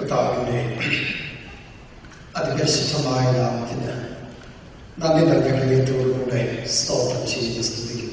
കർത്താവിൻ്റെ അതിപരിശുദ്ധമായ നാമത്തിന് നന്ദി നിറഞ്ഞ ഹൃദയത്തോടുകൂടെ സ്തോത്രം ചെയ്ത് സ്തുതിക്കുന്നു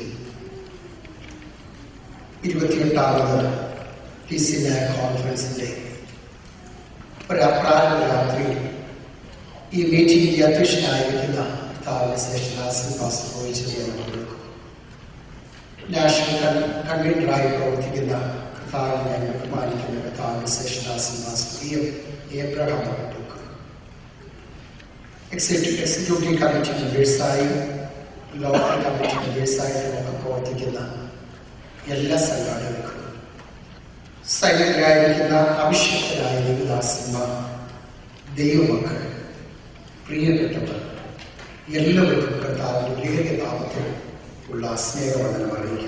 ഇരുപത്തിയെട്ടാമത് പി സി നാക് കോൺഫറൻസിൻ്റെ ഒരു പ്രാരംഭ രാത്രി ഈ മീറ്റിംഗിൽ അധ്യക്ഷനായിരിക്കുന്ന കർത്താവിന്റെ ശേഷനാസൻ പാസ്റ്റർ വഹിച്ചത് കൊടുക്കും നാഷണൽ കൺ- കൺവീനറായി പ്രവർത്തിക്കുന്ന കർത്താവിനെ ഞങ്ങൾ ബഹുമാനിക്കുന്ന കർത്താവിന്റെ ശേഷനാസൻ പാസ്റ്റർ ഇ എം ഏബ്രഹാം കൊടുക്കും എക്സിക്യൂട്ടീവ് എക്സിക്യൂട്ടീവ് കമ്മിറ്റി മെമ്പേഴ്സായും ലോക്കൽ കമ്മിറ്റി മെമ്പേഴ്സായിട്ടും ഒക്കെ പ്രവർത്തിക്കുന്ന എല്ലാ സംഘാടകർക്കും സൈനികരായിരിക്കുന്ന അഭിഷിക്തരായ ദേവദാസന്മാർ ദൈവമക്കൾ പ്രിയപ്പെട്ടവർ എല്ലാവർക്കും കർത്താവിന്റെ പ്രിയ നാമത്തിൽ ഉള്ള സ്നേഹവന്ദനം അറിയിക്കും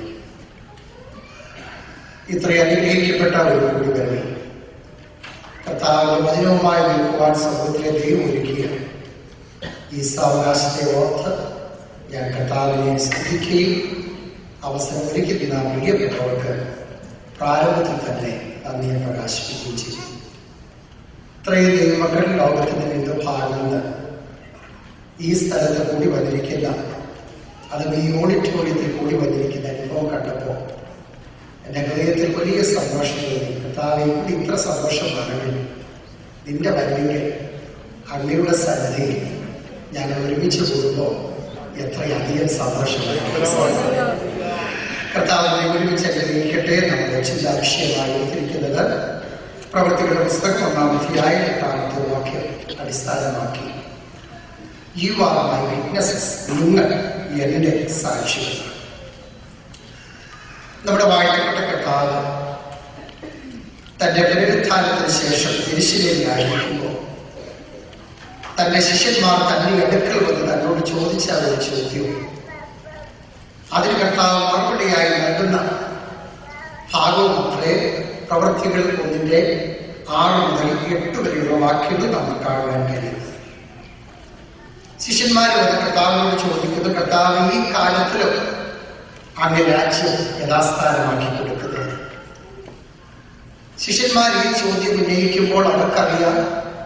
ഇത്രയും അനുഗ്രഹിക്കപ്പെട്ട ഒരു കൂടിവരവിൽ കർത്താവിന്റെ വചനവുമായി നിൽക്കുവാൻ സമൂഹത്തിലെ ദൈവം ഒരുക്കിയ ഈ സാവകാശത്തെ ഓർത്ത് ഞാൻ കർത്താവിനെ സ്തുതിക്കുകയും അവസരം ഒരുക്കുന്ന പ്രിയപ്പെട്ടവർക്ക് പ്രാരംഭത്തിൽ തന്നെ നന്ദിയെ പ്രകാശിപ്പിക്കുകയും ചെയ്തു ഇത്രയും ദൈവമക്കൾ ലോകത്തിന്റെ വിവിധ ഭാഗങ്ങളിൽ നിന്ന് ഈ സ്ഥലത്ത് കൂടി വന്നിരിക്കുന്ന അതും ഈ ഓഡിറ്റോറിയത്തിൽ കൂടി വന്നിരിക്കുന്ന അനുഭവം കണ്ടപ്പോൾ എൻ്റെ ഹൃദയത്തിൽ വലിയ സന്തോഷം തോന്നി കർത്താവെ കൂടി ഇത്ര സന്തോഷമാണെങ്കിൽ നിന്റെ വരവിൽ അങ്ങയുടെ സന്നദ്ധയിൽ ഞാൻ ഒരുമിച്ച് കൂടുമ്പോൾ എത്രയധികം സന്തോഷമായി കർത്താവിനെ ഒരുമിച്ച് അനുഗ്രഹിക്കട്ടെ നമ്മുടെ ചിന്താവിഷയമായി എടുത്തിരിക്കുന്നത് പ്രവർത്തികളുടെ പുസ്തകം ഒന്നാമത്തെയായ എട്ടാമത്തെ വാക്യം അടിസ്ഥാനമാക്കി യു ആർ മൈ വിറ്റ്നസസ് നിങ്ങൾ എന്റെ സാക്ഷികളാണ് നമ്മുടെ വായിക്കപ്പെട്ട കർത്താവ് തന്റെ പുനരുത്ഥാനത്തിന് ശേഷം തിരിശിലേക്കായിരിക്കുമ്പോൾ തന്റെ ശിഷ്യന്മാർ തന്റെ അടുക്കൽ വന്ന് തന്നോട് ചോദിച്ച ഒരു ചോദ്യം അതിന് കർത്താവ് മറുപടിയായി നൽകുന്ന ഭാഗവും അത്രേ പ്രവൃത്തികൾ ഒന്നിന്റെ ആറ് മുതൽ എട്ട് വരെയുള്ള വാക്യങ്ങൾ നമുക്ക് കാണുവാൻ കഴിയുന്നത് ശിഷ്യന്മാർ വന്ന് കർത്താവിനോട് ചോദിക്കുന്നു കർത്താവ് ഈ കാലത്തിലും അങ്ങ് രാജ്യം യഥാസ്ഥാനമാക്കി കൊടുക്കുന്നത് ശിഷ്യന്മാർ ഈ ചോദ്യം ഉന്നയിക്കുമ്പോൾ അവർക്കറിയാം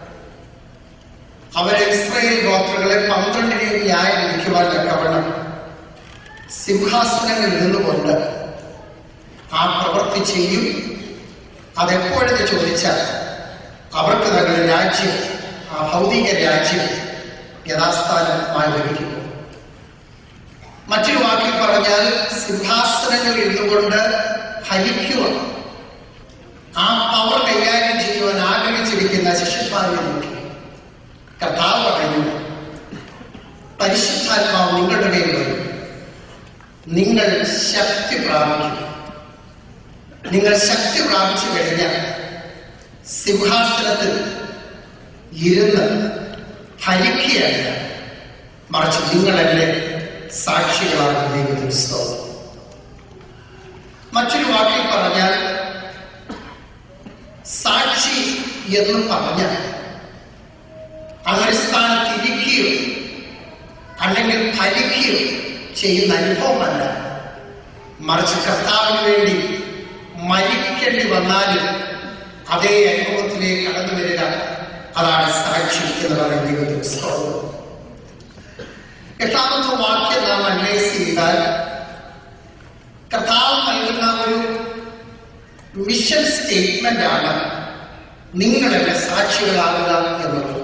അവരെ ഇസ്രായേൽ ഗോത്രങ്ങളെ പന്ത്രണ്ടിനെയും ന്യായം വിധിക്കുവാൻ തക്കവണ്ണം സിംഹാസനങ്ങളിൽ നിന്നുകൊണ്ട് ആ പ്രവൃത്തി ചെയ്യും അതെപ്പോഴെന്ന് ചോദിച്ചാൽ അവർക്ക് തങ്ങളുടെ രാജ്യം ആ ഭൗതിക രാജ്യം യഥാസ്ഥാനമായി ലഭിക്കുന്നു മറ്റൊരു വാക്കിൽ പറഞ്ഞാൽ സിംഹാസനങ്ങളിൽ ഇരുന്നുകൊണ്ട് ഭരിക്കുക ആ പവർ കൈകാര്യം ചെയ്യുവാൻ ആഗ്രഹിച്ചിരിക്കുന്ന ശിഷ്യന്മാരെ നോക്കി കർത്താവ് പറയുന്നു പരിശുദ്ധാത്മാവ് നിങ്ങളുടെ മേൽ വരും നിങ്ങൾ ശക്തി പ്രാപിക്കും നിങ്ങൾ ശക്തി പ്രാപിച്ചു കഴിഞ്ഞാൽ സിംഹാസനത്തിൽ ഇരുന്ന് ഭരിക്കുകയല്ല മറിച്ച് നിങ്ങൾ എന്റെ സാക്ഷികളാണ് ദൈവത്തിന് സ്തോത്രം മറ്റൊരു വാക്കിൽ പറഞ്ഞാൽ സാക്ഷി എന്ന് പറഞ്ഞാൽ അങ്ങനെ സ്ഥാനത്ത് ഇരിക്കുകയോ അല്ലെങ്കിൽ ഭരിക്കുകയോ ചെയ്യുന്ന അനുഭവമല്ല മറിച്ച് കർത്താവിന് വേണ്ടി മരിക്കേണ്ടി വന്നാലും അതേ അനുഭവത്തിലേക്ക് കടന്നു വരിക അതാണ് സാക്ഷി എന്ന് പറയുന്ന ദൈവത്തിന് സ്തോത്രം എട്ടാമത്തെ വാക്യം നാം അനലൈസ് ചെയ്താൽ കർത്താവ് നൽകുന്ന ഒരു മിഷൻ സ്റ്റേറ്റ്മെന്റ് ആണ് നിങ്ങൾ എന്റെ സാക്ഷികളാകുക എന്നുള്ളത്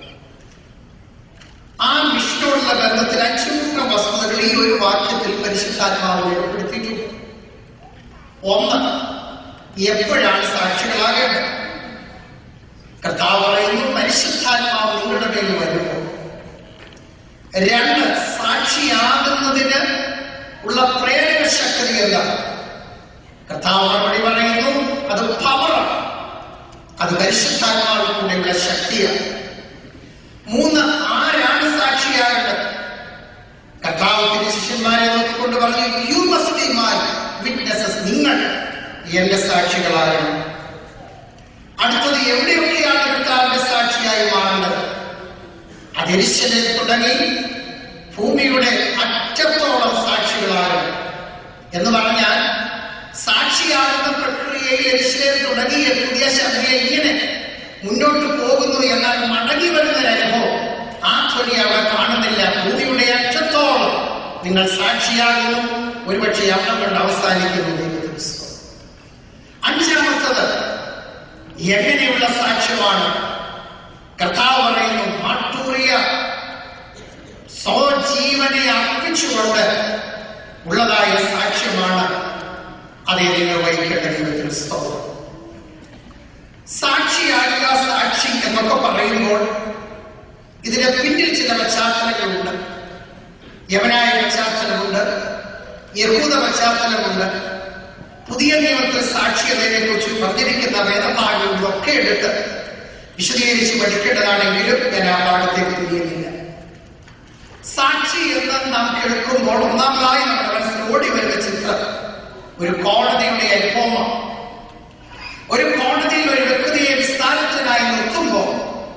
ആ മിഷനോടുള്ള ബന്ധത്തിൽ അഞ്ചുകൂട്ട വസ്തുതകൾ ഈ ഒരു വാക്യത്തിൽ പരിശുദ്ധാത്മാവ് ഏർപ്പെടുത്തിയിട്ടുണ്ട് ഒന്ന് എപ്പോഴാണ് സാക്ഷികളാകേണ്ടത് കർത്താവ് പറയുന്നു പരിശുദ്ധാത്മാവ് നിങ്ങളുടെ മേൽ വരുമ്പോൾ രണ്ട് സാക്ഷിയാകുന്നതിന് ഉള്ള പ്രേരക ശക്തി എന്താണ് കർത്താവ് മറുപടി പറയുന്നു അത് പവറാണ് അത് പരിശുദ്ധാത്മാവിൽ കൂടെയുള്ള ശക്തിയാണ് മൂന്ന് ആരാണ് സാക്ഷിയാകേണ്ടത് കർത്താവത്തിന്റെ ശിഷ്യന്മാരെ നോക്കിക്കൊണ്ട് പറഞ്ഞു you must be my witnesses നിങ്ങൾ എന്റെ സാക്ഷികളാകണം അടുത്തത് എവിടെയൊക്കെയാണ് കർത്താവിന്റെ സാക്ഷിയായി മാറേണ്ടത് അതിരിശലിൽ തുടങ്ങി ഭൂമിയുടെ അറ്റത്തോളം സാക്ഷികളാകണം എന്ന് പറഞ്ഞാൽ സാക്ഷിയാകുന്ന പ്രക്രിയയിൽ എരിശിലേൽ തുടങ്ങിയ പുതിയ ശബ്ദയെ ഇങ്ങനെ മുന്നോട്ട് പോകുന്നു എന്നാൽ മടങ്ങി വരുന്ന ഒരു അനുഭവം ആ ധ്വനി അവർ കാണുന്നില്ല ഭൂമിയുടെ അറ്റത്തോളം നിങ്ങൾ സാക്ഷിയാകുന്നു ഒരുപക്ഷെ അവിടെ കൊണ്ട് അവസാനിക്കുന്നു ദൈവത്തിന് സ്തോത്രം. അഞ്ചാമത്തത് എങ്ങനെയുള്ള സാക്ഷ്യമാണ് കർത്താവ് പറയുന്നു മാട്ടൂറിയ സ്വജീവനെ അർപ്പിച്ചുകൊണ്ട് ഉള്ളതായ സാക്ഷ്യമാണ് അതേ നിങ്ങൾ വഹിക്കേണ്ട ദൈവത്തിന് സ്തോത്രം സാക്ഷിയാകുക സാക്ഷി എന്നൊക്കെ പറയുമ്പോൾ ഇതിന്റെ പിന്നിൽ ചില പശ്ചാത്തലങ്ങളുണ്ട് യവനായ പശ്ചാത്തലമുണ്ട് യഹൂദ പശ്ചാത്തലമുണ്ട് പുതിയ നിയമത്തിൽ സാക്ഷി എന്നതിനെ കുറിച്ച് പറഞ്ഞിരിക്കുന്ന വേദഭാഗങ്ങളൊക്കെ എടുത്ത് വിശദീകരിച്ച് പഠിക്കേണ്ടതാണെങ്കിലും ഞാൻ ആ ഭാഗത്തേക്ക് തിരിയുന്നില്ല സാക്ഷി എന്ന് നാം കേൾക്കുമ്പോൾ ഒന്നാമതായി നമ്മുടെ മനസ്സിൽ ഓടി വരുന്ന ചിത്രം ഒരു കോടതിയുടെ അനുഭവമാണ് ഒരു കോടതിയിൽ ഒരു വ്യക്തിയെ വിസ്താരത്തിനായി നിർത്തുമ്പോൾ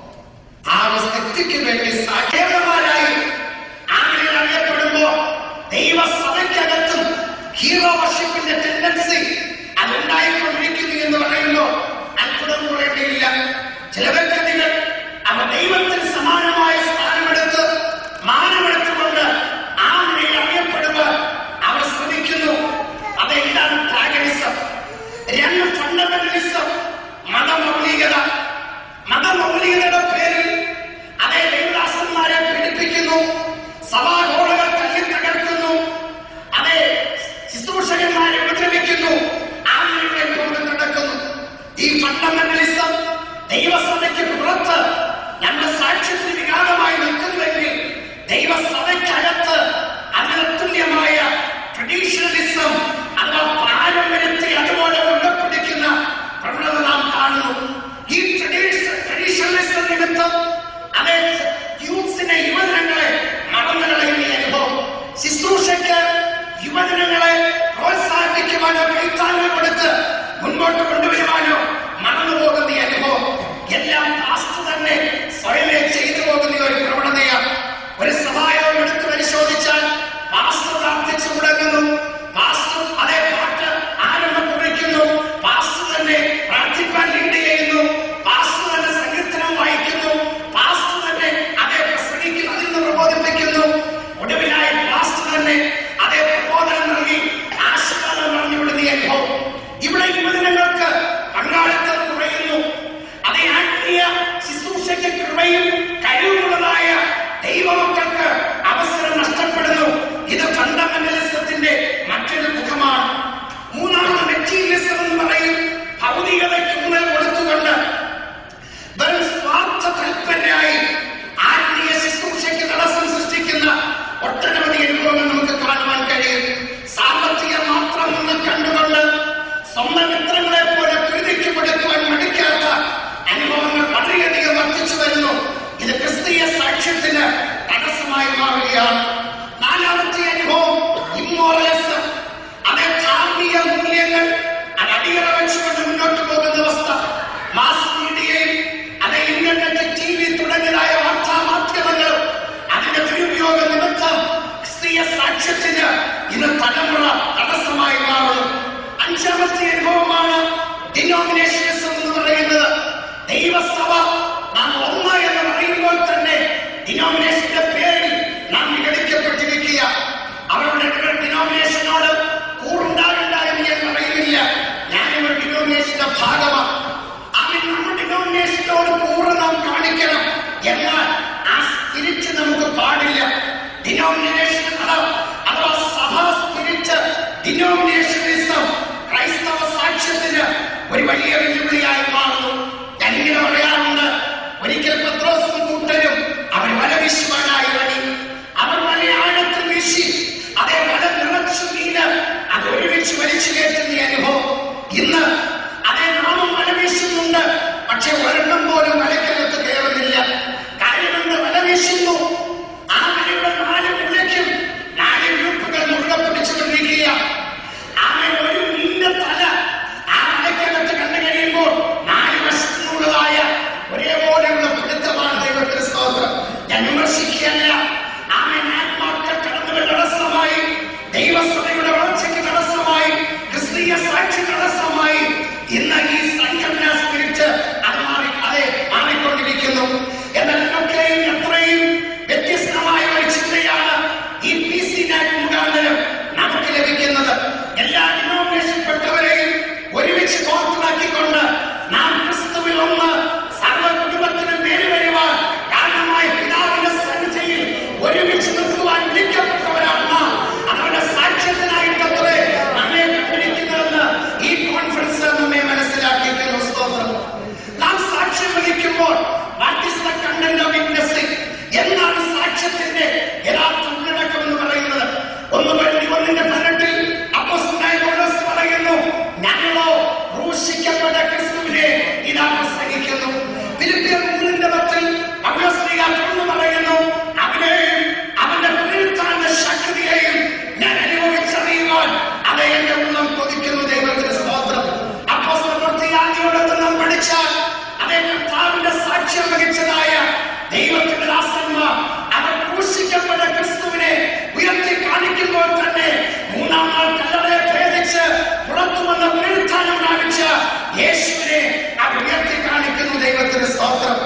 ആ വ്യക്തിക്ക് വേണ്ടി സാക്ഷേപമാരായി ആളുകൾ അറിയപ്പെടുമ്പോ ദൈവസഭയ്ക്കകത്തും ഹീറോ വർഷിപ്പിന്റെ ടെൻഡൻസി അതുണ്ടായിക്കൊണ്ടിരിക്കുന്നു എന്ന് പറയുമ്പോൾ അത്ഭുതം കുറയേണ്ടിയില്ല ചില വ്യക്തികൾ അവർ ദൈവത്തിന് സമാനമായ സ്ഥാനമെടുത്ത് മാനമെടുത്തുകൊണ്ട് ആ നിലയിൽ അറിയപ്പെടുമ്പോൾ അവർ ശ്രമിക്കുന്നു അതെന്താണ് ട്രാഗനിസം രണ്ട് ഫണ്ടമെന്റലിസം മതമൗലികത മതമൗലികതയുടെ പേരിൽ അതേ ദൈവദാസന്മാരെ പീഡിപ്പിക്കുന്നു സഭാഗോളകൾ തല്ലി തകർക്കുന്നു അതേ ശുശ്രൂഷകന്മാരെ ഉപദ്രവിക്കുന്നു ആളുകളെ കൊണ്ട് നടക്കുന്നു ഈ ഫണ്ടമെന്റലിസം ദൈവസഭയ്ക്ക് പുറത്ത് നമ്മുടെ സാക്ഷ്യത്തിന് വിഘാതമായി നിൽക്കുന്നുവെങ്കിൽ ദൈവസഭയ്ക്കകത്ത് അതിന് തുല്യമായ ട്രഡീഷണലിസം അഥവാ പാരമ്പര്യത്തെ അതുപോലെ ഉൾപ്പെടുത്തിക്കുന്ന പ്രവണത നാം കാണുന്നു ഈ ട്രഡീഷണലിസം നിമിത്തം അതേ യൂത്ത്സിനെ യുവജനങ്ങളെ മറന്നു കളയുന്ന ഈ അനുഭവം ശുശ്രൂഷയ്ക്ക് യുവജനങ്ങളെ പ്രോത്സാഹിപ്പിക്കുവാനോ കൈത്താങ്ങൽ കൊടുത്ത് മുൻപോട്ട് കൊണ്ടുവരുവാനോ മറന്നു പോകുന്ന ഈ അനുഭവം എല്ലാം പാസ്റ്റ് തന്നെ സ്വയമേ ചെയ്തു പോകുന്ന ഒരു പ്രവണതയാണ് ഒരു സഹായവും എടുത്ത് പരിശോധിച്ചാൽ പാസ്റ്റർ പ്രാർത്ഥിച്ചു തുടങ്ങുന്നു പാസ്റ്റർ അതേ പാട്ട് ആരംഭം കുറിക്കുന്നു പാസ്റ്റർ തന്നെ പ്രാർത്ഥിപ്പാൻ ലീഡ് ചെയ്യുന്നു പാസ്റ്റർ തന്നെ സങ്കീർത്തനം വായിക്കുന്നു പാസ്റ്റർ തന്നെ അതേ പ്രസംഗിക്കുന്നു അതിൽ നിന്ന് പ്രബോധിപ്പിക്കുന്നു ഒടുവിലായി പാസ്റ്റർ തന്നെ അതേ പ്രബോധനം നൽകി ആശീർവാദം പറഞ്ഞുവിടുന്ന ഈ അനുഭവം ഇവിടെ യുവജനങ്ങൾക്ക് പങ്കാളിത്തം കുറയുന്നു അതേ ആത്മീയ ശുശ്രൂഷയ്ക്ക് കൃപയും കഴിവുള്ളതായ ദൈവമക്കൾക്ക് അവസരം നഷ്ടപ്പെടുന്നു ഇത് ഫണ്ടമെന്റലിസത്തിന്റെ മറ്റൊരു മുഖമാണ് മൂന്നാമത് മെറ്റീരിയലിസം എന്ന് പറയും ഭൗതികതയ്ക്ക് ഊന്നൽ കൊടുത്തുകൊണ്ട് വെറും സ്വാർത്ഥ തൽപരരായി ആത്മീയ ശുശ്രൂഷയ്ക്ക് തടസ്സം സൃഷ്ടിക്കുന്ന ഒട്ടനവധി അനുഭവങ്ങൾ നമുക്ക് കാണുവാൻ കഴിയും സാമ്പത്തികം മാത്രം മുന്നിൽ കണ്ടുകൊണ്ട് സ്വന്തം മിത്രങ്ങളെ പോലെ പ്രീതിക്ക് കൊടുക്കുവാൻ മടിക്കാത്ത അനുഭവങ്ങൾ വളരെയധികം വർദ്ധിച്ചു വരുന്നു ഇത് ക്രിസ്തീയ സാക്ഷ്യത്തിന് തടസ്സമായി മാറുകയാണ് നാലാമത്തെ അനുഭവം ഇമ്മോറലിസം അതേ ധാർമ്മിക മൂല്യങ്ങൾ അത് അടിയറ വെച്ചുകൊണ്ട് മുന്നോട്ട് പോകുന്ന അവസ്ഥ മാസ് മീഡിയയിൽ അതേ ഇന്റർനെറ്റ് ടി വി തുടങ്ങിയതായ വാർത്താ മാധ്യമങ്ങൾ അതിന്റെ ദുരുപയോഗ നിമിത്തം ക്രിസ്തീയ സാക്ഷ്യത്തിന് ഇന്ന് തലമുറ തടസ്സമായി മാറുന്നു അഞ്ചാമത്തെ അനുഭവമാണ് ഡിനോമിനേഷനിസം എന്ന് പറയുന്നത് ദൈവസഭ നാം ഒന്ന് എന്ന് പറയുമ്പോൾ തന്നെ ഡിനോമിനേഷന്റെ പേരിൽ നാം വിഘടിക്കപ്പെട്ടിരിക്കുക അവരുടെ ഡിനോമിനേഷനോട് കൂറുണ്ടാകണ്ട എന്ന് ഞാൻ പറയുന്നില്ല ഞാനും ഒരു ഡിനോമിനേഷന്റെ ഭാഗമാണ് അതിൽ നമ്മുടെ ഡിനോമിനേഷനോട് കൂറ് നാം കാണിക്കണം എന്നാൽ ആ സ്പിരിറ്റ് നമുക്ക് പാടില്ല ഡിനോമിനേഷൻ അഥവാ സഭ സ്പിരിറ്റ് ഡിനോമിനേഷനിസം ക്രൈസ്തവ സാക്ഷ്യത്തിന് ഒരു വലിയ വെല്ലുവിളിയായി മാറുന്നു ഞാൻ ഇങ്ങനെ പറയാറുണ്ട് ഒരിക്കൽ പത്രോസും കൂട്ടരും അവർ വല വീശുവാനായി വഴി അവർ വല ആഴത്തിൽ വീശി അതേ വല നിറച്ചു മീന് അത് ഒരുമിച്ച് വലിച്ചു കയറ്റുന്ന ഈ അനുഭവം ഇന്ന് അതേ നാമം വല വീശുന്നുണ്ട് പക്ഷെ ഒരെണ്ണം പോലും വലക്കകത്ത് കയറുന്നില്ല കാര്യമെന്ന് വല വീശുന്നു ആ വലയുടെ നാല് മുലയ്ക്കും നാല് ഗ്രൂപ്പുകൾ മുറുകെ പിടിച്ചുകൊണ്ടിരിക്കുക അങ്ങനെ ഒരു മീന്റെ തല ആ വലക്കകത്ത് കണ്ടു കഴിയുമ്പോൾ നാല് വശത്തിനുള്ളതായ ഒരേപോലെയുള്ള പിടുത്തമാണ് ദൈവത്തിന് സ്തോത്രം ഞാൻ വിമർശിക്കുകയല്ല ആമേൻ ആത്മാക്കൾ കടന്നു തടസ്സമായി ദൈവസഭയുടെ വളർച്ചയ്ക്ക് തടസ്സമായി ക്രിസ്തീയ സാക്ഷി തടസ്സമായി ഇന്ന് ഈ സംഘടനാ സ്പിരിറ്റ് അത് മാറി അതെ ഒരുമിച്ച് കോർത്തിണക്കിക്കൊണ്ട് നാം ക്രിസ്തുവിൽ ഒന്ന് സർവ കുടുംബത്തിനും പേര് വരുവാൻ കാരണമായ പിതാവിന്റെ സന്നിധിയിൽ ഒരുമിച്ച് നിൽക്കുവാൻ വിളിക്കപ്പെട്ടവരാണ് നാം അവരുടെ സാക്ഷ്യത്തിനായിട്ടത്രേ നമ്മെ കണ്ടിരിക്കുന്നതെന്ന് ഈ കോൺഫറൻസ് നമ്മെ മനസ്സിലാക്കിയിരിക്കുന്നു സ്തോത്രം നാം സാക്ഷ്യം വഹിക്കുമ്പോൾ what is the content of witnessing എന്താണ് സാക്ഷ്യത്തിന്റെ യഥാർത്ഥ ഉള്ളടക്കം എന്ന് പറയുന്നത് ഒന്ന് വേണ്ടി ഒന്നിന്റെ പതിനെട്ടിൽ അപ്പോസ്തലനായ പൗലോസ് പറയുന്നു ഞങ്ങളോ ക്രൂശിക്കപ്പെട്ട ക്രിസ്തുവിനെ ഇതാ പ്രസംഗിക്കുന്നു ഫിലിപ്പിയർ മൂന്നിന്റെ പത്തിൽ പൗലോസ് ലീഗ തുറന്നു പറയുന്നു അവനെയും അവന്റെ പുനരുത്ഥാന ശക്തിയെയും ഞാൻ അനുഭവിച്ചറിയുവാൻ അത് എന്റെ ഉള്ളം കൊതിക്കുന്നു ദൈവത്തിന് സ്തോത്രം അപ്പോസ്തല പ്രത്യേകാദിയോടൊത്ത് നാം പഠിച്ചാൽ അതേ കർത്താവിന്റെ സാക്ഷ്യം വഹിച്ചതായ ദൈവത്തിന്റെ ദാസന്മാർ അവർ ക്രൂശിക്കപ്പെട്ട ക്രിസ്തുവിനെ ഉയർത്തി കാണിക്കുമ്പോൾ തന്നെ മൂന്നാം നാൾ കല്ലറയെ ഭേദിച്ച് പുറത്തു വന്ന പുനരുത്ഥാനം കാണിച്ച യേശുവിനെ അവർ ഉയർത്തി കാണിക്കുന്നു ദൈവത്തിന് സ്തോത്രം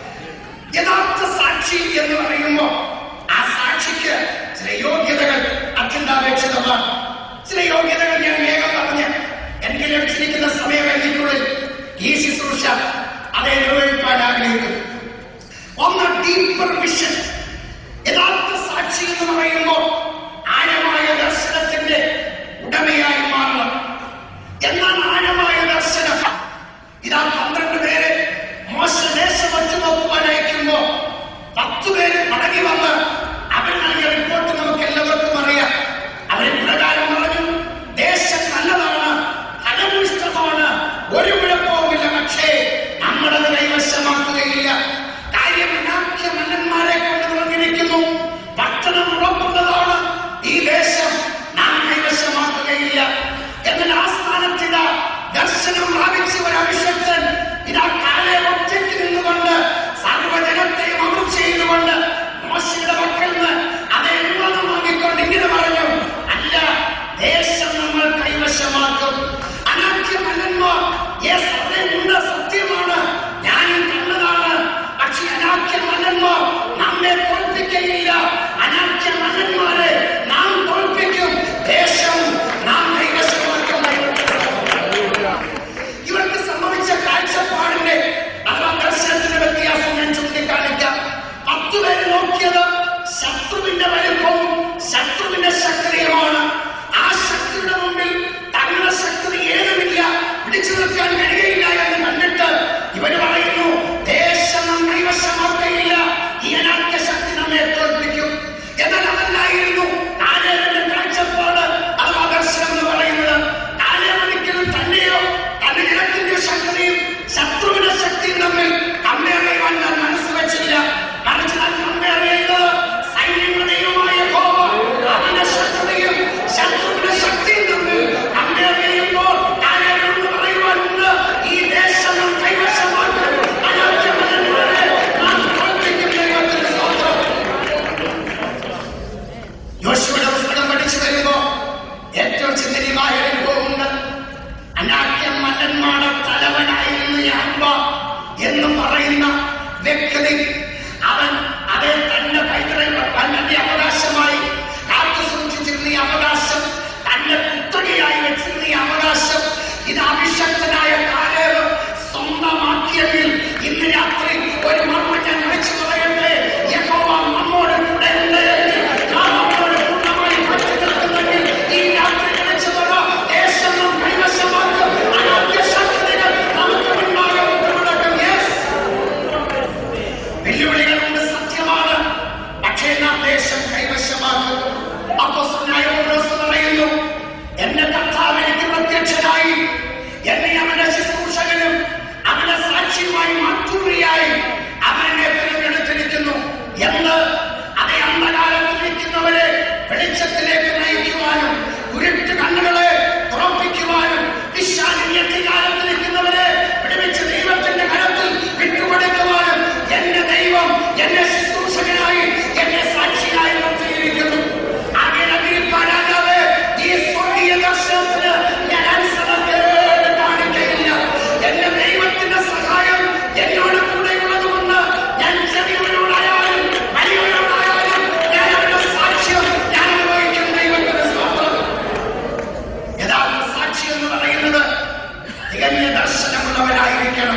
യഥാർത്ഥ സാക്ഷി എന്ന് പറയുമ്പോൾ ആ സാക്ഷിക്ക് ചില യോഗ്യതകൾ അത്യന്താപേക്ഷിതമാണ് ചില യോഗ്യതകൾ ഞാൻ വേഗം പറഞ്ഞ് എനിക്ക് ലഭിച്ചിരിക്കുന്ന സമയപരിധിക്കുള്ളിൽ ഈ ശുശ്രൂഷ അതേ നിർവഹിക്കാൻ ആഗ്രഹിക്കുന്നു ഒന്ന് ഡീപ്പർ വിഷൻ യഥാർത്ഥ സാക്ഷി എന്ന് പറയുമ്പോൾ ആഴമായ ദർശനത്തിന്റെ ഉടമയായി മാറണം എന്നാൽ ആഴമായ ദർശനം ഇതാ പന്ത്രണ്ട് പേരെ മോശ ദേശം വച്ചു നോക്കുവാൻ അയക്കുമ്പോ പത്തു പേര് മടങ്ങി വന്ന് അവർ നൽകിയ റിപ്പോർട്ട് നമുക്ക് എല്ലാവർക്കും അറിയാം അവർ പ്രകാരം പറഞ്ഞു ദേശം നല്ലതാണ് ഫലഭൂയിഷ്ഠമാണ് ഒരു കുഴപ്പവുമില്ല പക്ഷേ നമ്മളത് കൈവശമാക്കുകയില്ല കാര്യം അനാഖ്യ മന്നന്മാരെ കൊണ്ട് നിറഞ്ഞിരിക്കുന്നു പട്ടണം ഉറപ്പുള്ളതാണ് ഈ ദേശം നാം കൈവശമാക്കുകയില്ല എന്നാൽ ആ സ്ഥാനത്തിതാ ദർശനം പ്രാപിച്ച ഒരു അഭിഷക്തൻ ഇതാ കാലെ ഒറ്റയ്ക്ക് നിന്നുകൊണ്ട് സർവജനത്തെയും അമൃത് ചെയ്തുകൊണ്ട് മോശയുടെ മക്കൾ നിന്ന് അതേ അനുവാദം വാങ്ങിക്കൊണ്ട് ഇങ്ങനെ പറഞ്ഞു അല്ല ദേശം നമ്മൾ കൈവശമാക്കും അനാഖ്യ മല്ലന്മാർ യെസ് ഉണ്ട് സത്യമാണ് ഞാനും കണ്ടതാണ് പക്ഷെ അനാഖ്യ മല്ലന്മാർ നമ്മെ തോൽപ്പിക്കയില്ല അനാഖ്യ മല്ലന്മാരെ നാം തോൽപ്പിക്കും ദേശം നാം കൈവശമാക്കും ഇവർക്ക് സംഭവിച്ച കാഴ്ചപ്പാടിന്റെ അഥവാ ദർശനത്തിന്റെ വ്യത്യാസം ഞാൻ ചൂണ്ടിക്കാണിക്കാം പത്തു പേര് നോക്കിയത് ശത്രുവിന്റെ വലുപ്പവും ശത്രുവിന്റെ ശക്തിയുമാണ് ആ ശക്തിയുടെ മുമ്പിൽ തങ്ങളുടെ ശക്തി ഏതുമില്ല പിടിച്ചു നിൽക്കാൻ കഴിയയില്ല എന്ന് കണ്ടിട്ട് ഇവര് പറയുന്നു ദേശം നാം കൈവശമാക്കുകയില്ല ഈ അനാഥ്യ ശക്തി നമ്മെ തോൽപ്പിക്കും എന്നാൽ അതല്ലായിരുന്നു കാലേവന്റെ കാഴ്ചപ്പാട് അഥവാ ദർശനം എന്ന് പറയുന്നത് കാലേവനിക്കലും തന്നെയോ തന്റെ ജനത്തിന്റെ ശക്തിയും ശത്രുവിന്റെ ശക്തിയും തമ്മിൽ നമ്മെ അറിയുവാൻ ഞാൻ മനസ്സ് വെച്ചില്ല മറിച്ച് ഞാൻ നമ്മെ അറിയുന്നത് സൈന്യങ്ങളുടെ ദൈവമായ യഹോവ അവന്റെ ശക്തിയും ശത്രുവിന്റെ ശക്തിയും തമ്മിൽ നമ്മെ അറിയുമ്പോൾ കാലേവൻ എന്ന് പറയുവാനുണ്ട് തികഞ്ഞ ദർശനമുള്ളവരായിരിക്കണം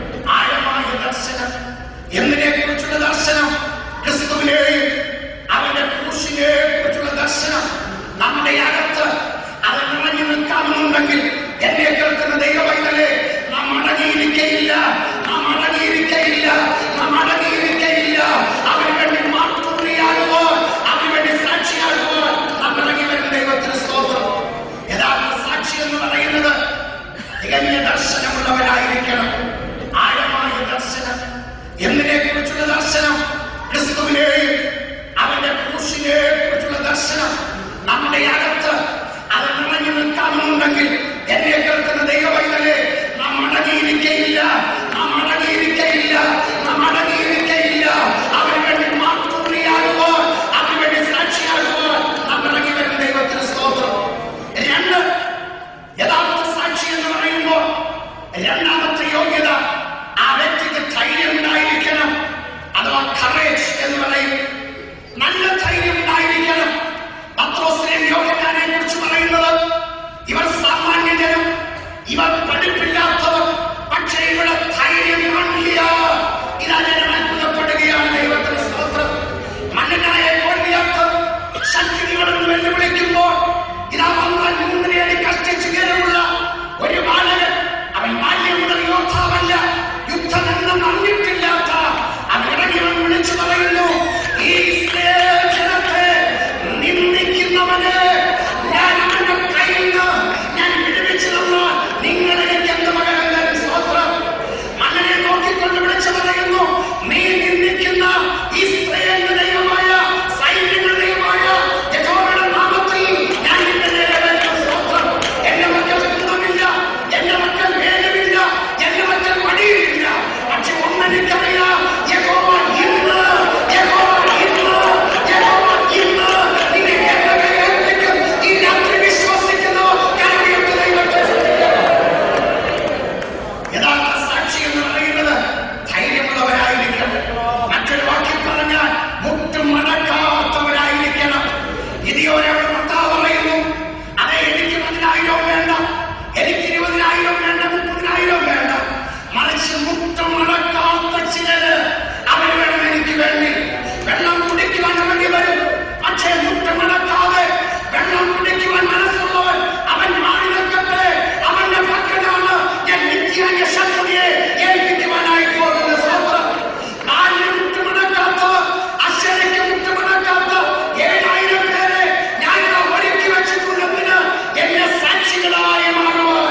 ആഴമായ ദർശനം എന്തിനെ കുറിച്ചുള്ള ദർശനം ക്രിസ്തുവിനെയും അവന്റെ ക്രൂശിനെ കുറിച്ചുള്ള ദർശനം നമ്മുടെ അകത്ത് അത് നിറഞ്ഞു നിൽക്കാമെന്നുണ്ടെങ്കിൽ എന്നെ കേൾക്കുന്ന ദൈവവൈതലേ നാം അടങ്ങിയിരിക്കയില്ല നാം അടങ്ങിയിരിക്കയില്ല നാം അടങ്ങിയിരിക്കയില്ല അവന് വേണ്ടി മാതൃയാകുമോ അവന് വേണ്ടി സാക്ഷിയാകുമോ നാം ഇറങ്ങി വരും ദൈവത്തിന് സ്തോത്രം യഥാർത്ഥ സാക്ഷി എന്ന് പറയുന്നത് തികഞ്ഞ ദർശനമുള്ളവരായിരിക്കണം ആഴമായ ദർശനം എന്തിനെ കുറിച്ചുള്ള ദർശനം ക്രിസ്തുവിനെയും അവന്റെ ക്രൂശിനെ കുറിച്ചുള്ള ദർശനം നമ്മുടെ അകത്ത് അത് നിറഞ്ഞു നിൽക്കാമെന്നുണ്ടെങ്കിൽ എന്നെ കേൾക്കുന്ന ദൈവവൈതലേ നാം അടങ്ങിയിരിക്കയില്ല നാം അടങ്ങിയിരിക്കയില്ല നാം അടങ്ങിയിരിക്കയില്ല അവന് വേണ്ടി മാതൃയാകുമോ അവന് വേണ്ടി സാക്ഷിയാകുമോ നാം ഇറങ്ങി വരും ദൈവത്തിന് സ്തോത്രം രണ്ട് യഥാർത്ഥ സാക്ഷി എന്ന് പറയുമ്പോൾ രണ്ടാമത്തെ യോഗ്യത ആ വ്യക്തിക്ക് ധൈര്യം ഉണ്ടായിരിക്കണം അഥവാ കറേജ് എന്ന് പറയും നല്ല ധൈര്യം ഉണ്ടായിരിക്കണം പത്രോസിനെയും യോഗ്യക്കാരെ കുറിച്ച് പറയുന്നത് ഇവർ സാമാന്യജനം ഇവർ പഠിപ്പില്ലാത്തവർ പക്ഷേ ഇവിടെ ധൈര്യം കാണില്ല ഇതാ ജനം അത്ഭുതപ്പെടുകയാണ് ദൈവത്തിന് സ്തോത്രം മണ്ണിനായ കോഴിയാത്ത് ശക്തികളെന്ന് വെല്ലുവിളിക്കുമ്പോൾ ഇതാ വന്നാൽ മൂന്നിനെ അടി കഷ്ടിച്ചു കയറുള്ള ഒരു ബാലകൻ അവൻ ബാല്യം മുതൽ യോദ്ധാവല്ല യുദ്ധമെന്നും അറിഞ്ഞിട്ടില്ലാത്ത അവൻ ഇറങ്ങി വന്ന് വിളിച്ചു പറയുന്നു ഈ ഇസ്രായേൽ ജനത്തെ നിന്ദിക്കുന്നവന് ഞാൻ അവന്റെ കയ്യിൽ നിന്ന് ഞാൻ വിടുവിച്ചു തന്നാൽ നിങ്ങൾ എനിക്ക് എന്ത് പകരം തരും സ്തോത്രം മകനെ നോക്കിക്കൊണ്ട് വിളിച്ചു പറയുന്നു നീ നിന്ദിക്കുന്ന ഇസ്രായേലിന്റെ ദൈവമായ സൈന്യങ്ങളുടെ ദൈവമായ യഹോവയുടെ നാമത്തിൽ ഞാൻ നിന്റെ നേരെ വരുന്ന സ്തോത്രം എന്റെ മക്കൾ കുന്തമില്ല എന്റെ മക്കൾ വേഗമില്ല എന്റെ മക്കൾ മടിയില്ല പക്ഷെ ഒന്നെനിക്കറിയാം യഹോവ ഇന്ന് യഹോവ ഇന്ന് യഹോവ ഇന്ന് നിന്നെ എന്റെ കയ്യിൽ ഏൽപ്പിക്കും ഈ രാത്രി വിശ്വസിക്കുന്നു കരയുന്ന ദൈവത്തെ സ്തുതിക്കണം. യഥാർത്ഥ സാക്ഷി എന്ന് പറയുന്നത് ധൈര്യമുള്ളവരായിരിക്കണം മറ്റൊരു വാക്കിൽ പറഞ്ഞാൽ മുട്ടും മടക്കാത്തവരായിരിക്കണം ഇതിയോരവിടെ ഭർത്താവ് പറയുന്നു അതെ എനിക്ക് പതിനായിരം വേണ്ട എനിക്ക് ഇരുപതിനായിരം വേണ്ട മുപ്പതിനായിരം വേണ്ട മറിച്ച് മുട്ടും മടക്കാത്ത ചിലര് അവർ വേണം എനിക്ക് വേണ്ടി വെള്ളം കുടിക്കുവാൻ വേണ്ടി വരും പക്ഷേ മുട്ടുമടക്കാതെ വെള്ളം കുടിക്കുവാൻ മനസ്സുള്ളവൻ അവൻ മാറി നിൽക്കട്ടെ അവന്റെ പക്കലാണ് ഞാൻ നിത്യായ ശക്തിയെ ഏൽപ്പിക്കുവാനായി പോകുന്ന സ്വന്തം നാലിന് മുട്ടുമടക്കാത്തവർ അശ്വരയ്ക്ക് മുട്ടുമടക്കാത്ത ഏഴായിരം പേരെ ഞാൻ ഇതാ ഒരുക്കി വെച്ചിട്ടുള്ളതിന് എന്നെ സാക്ഷികളായി മാറുവാൻ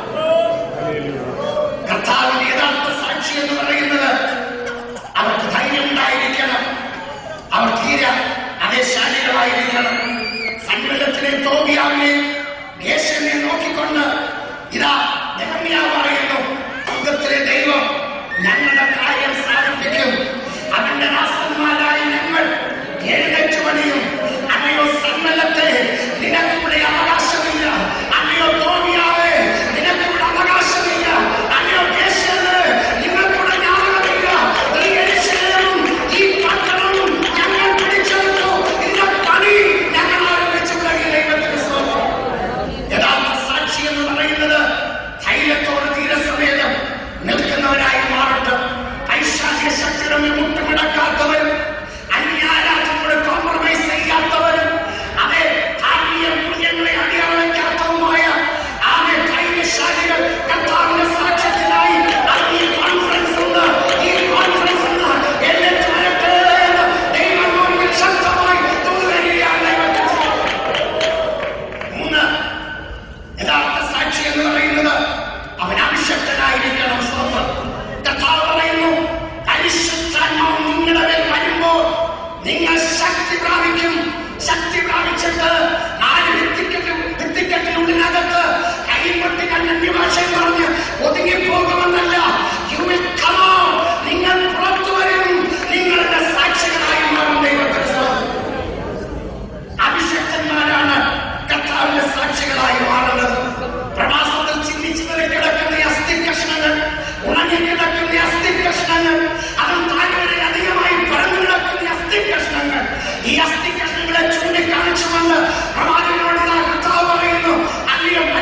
കർത്താവിന്റെ യഥാർത്ഥ സാക്ഷി എന്ന് പറയുന്നത് അവർക്ക് ധൈര്യം ഉണ്ടായിരിക്കണം അവർ തീരെ അതേശാലികളായിരിക്കണം സങ്കടത്തിലെ തോബിയാവിനെ യേശുവിനെ നോക്കിക്കൊണ്ട് ഇതാ നെഹമ്യാവ് പറയുന്നു സ്വർഗത്തിലെ ദൈവം ഞങ്ങളുടെ കാര്യം സാധിപ്പിക്കും അവന്റെ ദാസന്മാരായ ഞങ്ങൾ എഴുന്നേറ്റ് പണിയും അല്ലയോ സമ്മലത്തെ നിനക്കിവിടെ അവകാശമില്ല അല്ലയോ തോമിയാവേ നിനക്കിവിടെ അവകാശമില്ല അല്ലയോ ദേശത്ത് നിങ്ങൾക്കിവിടെ ജ്ഞാനമില്ല ഈ എരിശിലേയും ഈ പട്ടണവും ഞങ്ങൾ പിടിച്ചെടുത്തു ഇതിന്റെ പണി ഞങ്ങൾ ആരംഭിച്ചു ദൈവത്തിന് സ്തോത്രം യഥാർത്ഥ സാക്ഷി എന്ന് പറയുന്നത് ധൈര്യത്തോട് തീരസമേതം നിൽക്കുന്നവരായി മാറട്ടെ ഐശ്വര്യ ശക്തിയുടെ മുട്ടുമിടക്കാത്തവരും അന്യാരാജ്യത്തോട് കോംപ്രമൈസ് ചെയ്യാത്തവരും അതേ ആത്മീയ മൂല്യങ്ങളെ അടിയറവയ്ക്കാത്തതുമായ ആകെ ധൈര്യശാലികൾ കർത്താവിന്റെ സാക്ഷ്യത്തിനായി ആത്മീയ കോൺഫറൻസ് ഉണ്ട് ഈ കോൺഫറൻസ് ഉണ്ട് എന്നിട്ട് വരട്ടെ എന്ന് ദൈവം മുമ്പിൽ ശക്തമായി തൂതുവരികയാണ് ദൈവത്തെ മൂന്ന് യഥാർത്ഥ സാക്ഷി എന്ന് പറയുന്നത് അവൻ അഭിഷക്തനായിരിക്കണം സ്വന്തം കർത്താവ് പറയുന്നു പരിശുദ്ധാത്മാവ് നിങ്ങളുടെ മേൽ വരുമ്പോൾ നിങ്ങൾ ശക്തി പ്രാപിക്കും ശക്തി പ്രാപിച്ചിട്ട് നാല് ഭിത്തിക്കെട്ട് ഭിത്തിക്കെട്ടിനുള്ളിനകത്ത് കൈപൊട്ടി കണ്ണി ഭാഷയും പറഞ്ഞ് ഒതുങ്ങിപ്പോകുമെന്നല്ല യു വിൽ കം നിങ്ങൾ പുറത്തു വരും നിങ്ങളുടെ സാക്ഷികളായി മാറും ദൈവത്തിന് സ്തോത്രം. അഭിഷക്തന്മാരാണ് കർത്താവിന്റെ സാക്ഷികളായി മാറുന്നത് പ്രവാസത്തിൽ ചിന്തിച്ചതിൽ കിടക്കുന്ന ഈ അസ്ഥി കഷ്ണങ്ങൾ ഉണങ്ങി കിടക്കുന്ന ഈ അസ്ഥി കഷ്ണങ്ങൾ അതും താഴെ അധികമായി പരന്നു കിടക്കുന്ന ഈ അസ്ഥി കഷ്ണങ്ങൾ ഈ അസ്ഥി കഷ്ണങ്ങളെ ചൂണ്ടിക്കാണിച്ചുകൊണ്ട് പ്രവാചകനോട് ഇതാ കർത്താവ് പറയുന്നു അല്ലയോ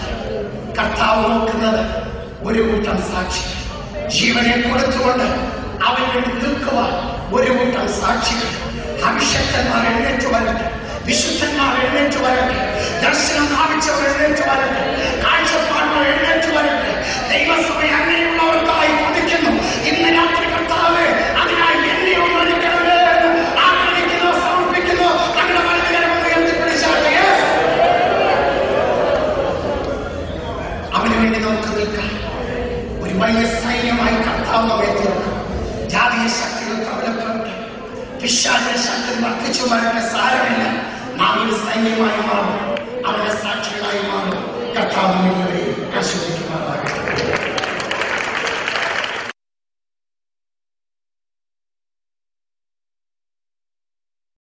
കർത്താവ് നോക്കുന്നത് ഒരു കൂട്ടം സാക്ഷി ജീവനെ കൊടുത്തുകൊണ്ട് അവന് വേണ്ടി നിൽക്കുവാൻ ഒരു കൂട്ടം സാക്ഷികൾ അഭിഷക്തന്മാർ എഴുന്നേറ്റ് വരട്ടെ വിശുദ്ധന്മാർ എഴുന്നേറ്റ് വരട്ടെ ദർശനം പ്രാപിച്ചവർ എഴുന്നേറ്റ് വരട്ടെ കാഴ്ചപ്പാടുകൾ എഴുന്നേറ്റ് വരട്ടെ ദൈവസഭ അങ്ങനെയുള്ളവർക്കായി കൊതിക്കുന്നു ഇന്ന് രാത്രി കർത്താവ് അതിനായി എന്നെ ഒന്ന് എടുക്കണമേ എന്ന് ആഗ്രഹിക്കുന്നു സമർപ്പിക്കുന്നു തങ്ങളുടെ വലതുകരം ഉയർത്തിപ്പിടിച്ചാട്ടെ Yes. അവന് വേണ്ടി നമുക്ക് നിൽക്കാം ഒരു വലിയ സൈന്യമായി കർത്താവ് നമ്മെ തീർക്കും ജാതീയ ശക്തികൾ പ്രബലപ്പെടട്ടെ പിശാചിന്റെ ശക്തി വർദ്ധിച്ചു വരട്ടെ സാരമില്ല നാം ഒരു സൈന്യമായി മാറും അവരുടെ സാക്ഷികളായി മാറും കർത്താവ് നമ്മെ